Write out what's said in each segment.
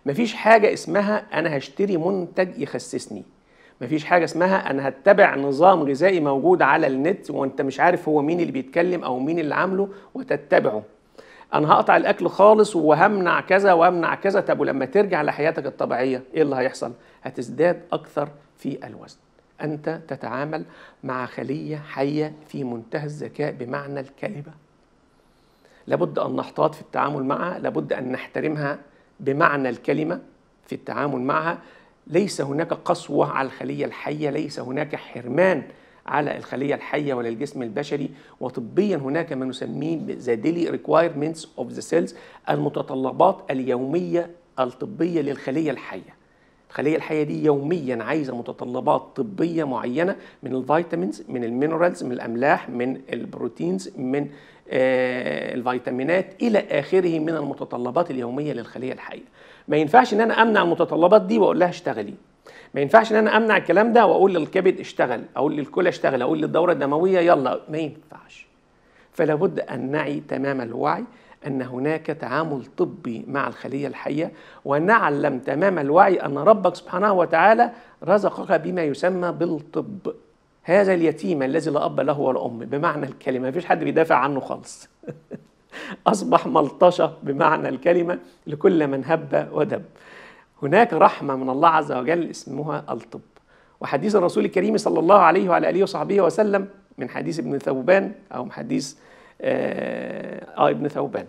مفيش حاجة اسمها أنا هشتري منتج يخسسني مفيش حاجة اسمها أنا هتبع نظام غذائي موجود على النت وأنت مش عارف هو مين اللي بيتكلم أو مين اللي عامله وتتبعه أنا هقطع الأكل خالص وهمنع كذا وهمنع كذا طب ولما ترجع لحياتك الطبيعية إيه اللي هيحصل؟ هتزداد أكثر في الوزن أنت تتعامل مع خلية حية في منتهى الذكاء بمعنى الكلمة لابد أن نحتاط في التعامل معها لابد أن نحترمها بمعنى الكلمة في التعامل معها ليس هناك قسوة على الخلية الحية ليس هناك حرمان على الخلية الحية ولا الجسم البشري وطبيا هناك ما نسميه the daily requirements of the cells المتطلبات اليومية الطبية للخلية الحية الخلية الحية دي يوميا عايزة متطلبات طبية معينة من الفيتامينز من المينرالز من الأملاح من البروتينز من آه الفيتامينات إلى آخره من المتطلبات اليومية للخلية الحية ما ينفعش إن أنا أمنع المتطلبات دي وأقول لها اشتغلي ما ينفعش ان انا امنع الكلام ده واقول للكبد اشتغل اقول للكلى اشتغل اقول للدوره الدمويه يلا ما ينفعش فلا بد ان نعي تمام الوعي ان هناك تعامل طبي مع الخليه الحيه ونعلم تمام الوعي ان ربك سبحانه وتعالى رزقك بما يسمى بالطب هذا اليتيم الذي لا اب له ولا ام بمعنى الكلمه مفيش حد بيدافع عنه خالص اصبح ملطشه بمعنى الكلمه لكل من هب ودب هناك رحمة من الله عز وجل اسمها الطب وحديث الرسول الكريم صلى الله عليه وعلى آله وصحبه وسلم من حديث ابن ثوبان أو من حديث آه, آه ابن ثوبان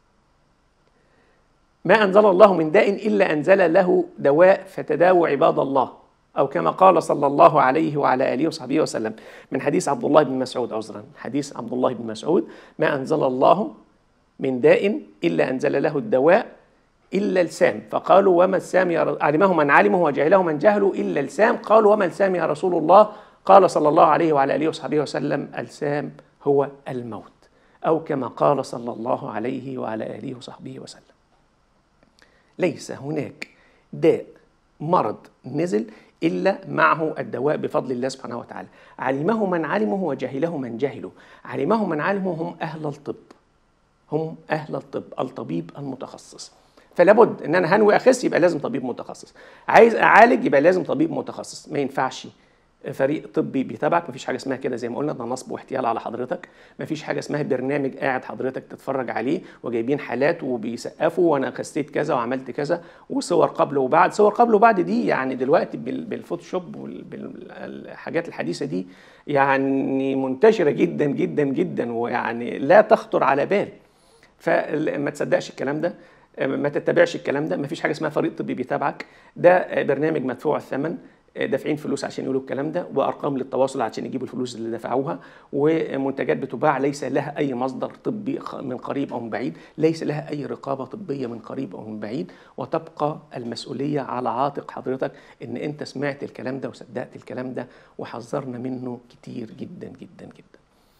ما أنزل الله من داء إلا أنزل له دواء فتداووا عباد الله أو كما قال صلى الله عليه وعلى آله وصحبه وسلم من حديث عبد الله بن مسعود عذرا حديث عبد الله بن مسعود ما أنزل الله من داء إلا أنزل له الدواء إلا السام فقالوا وما السام يا رسول علمه من علمه وجهله من جهله إلا السام قالوا وما السام يا رسول الله قال صلى الله عليه وعلى آله وصحبه وسلم السام هو الموت أو كما قال صلى الله عليه وعلى آله وصحبه وسلم ليس هناك داء مرض نزل إلا معه الدواء بفضل الله سبحانه وتعالى علمه من علمه وجهله من جهله علمه من علمه هم أهل الطب هم أهل الطب الطبيب المتخصص فلا بد ان انا هنوي اخس يبقى لازم طبيب متخصص عايز اعالج يبقى لازم طبيب متخصص ما ينفعش فريق طبي بيتابعك مفيش حاجه اسمها كده زي ما قلنا ده نصب واحتيال على حضرتك مفيش حاجه اسمها برنامج قاعد حضرتك تتفرج عليه وجايبين حالات وبيسقفوا وانا خسيت كذا وعملت كذا وصور قبل وبعد صور قبل وبعد دي يعني دلوقتي بالفوتوشوب والحاجات الحديثه دي يعني منتشره جدا جدا جدا ويعني لا تخطر على بال فما تصدقش الكلام ده ما تتبعش الكلام ده مفيش حاجه اسمها فريق طبي بيتابعك ده برنامج مدفوع الثمن دافعين فلوس عشان يقولوا الكلام ده وارقام للتواصل عشان يجيبوا الفلوس اللي دفعوها ومنتجات بتباع ليس لها اي مصدر طبي من قريب او من بعيد ليس لها اي رقابه طبيه من قريب او من بعيد وتبقى المسؤوليه على عاتق حضرتك ان انت سمعت الكلام ده وصدقت الكلام ده وحذرنا منه كتير جدا جدا جدا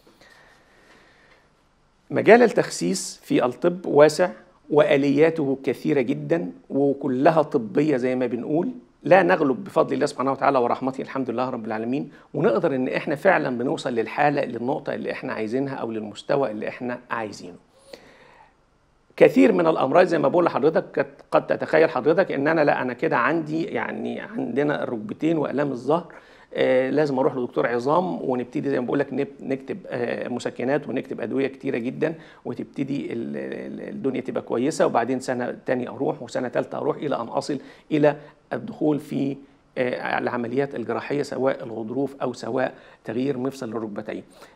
مجال التخسيس في الطب واسع والياته كثيره جدا وكلها طبيه زي ما بنقول لا نغلب بفضل الله سبحانه وتعالى ورحمته الحمد لله رب العالمين ونقدر ان احنا فعلا بنوصل للحاله للنقطه اللي احنا عايزينها او للمستوى اللي احنا عايزينه. كثير من الامراض زي ما بقول لحضرتك قد تتخيل حضرتك ان انا لا انا كده عندي يعني عندنا الركبتين والام الظهر آه لازم اروح لدكتور عظام ونبتدي زي ما بقول لك نكتب آه مسكنات ونكتب ادويه كتيره جدا وتبتدي الدنيا تبقى كويسه وبعدين سنه تانية اروح وسنه ثالثه اروح الى ان اصل الى الدخول في آه العمليات الجراحيه سواء الغضروف او سواء تغيير مفصل الركبتين.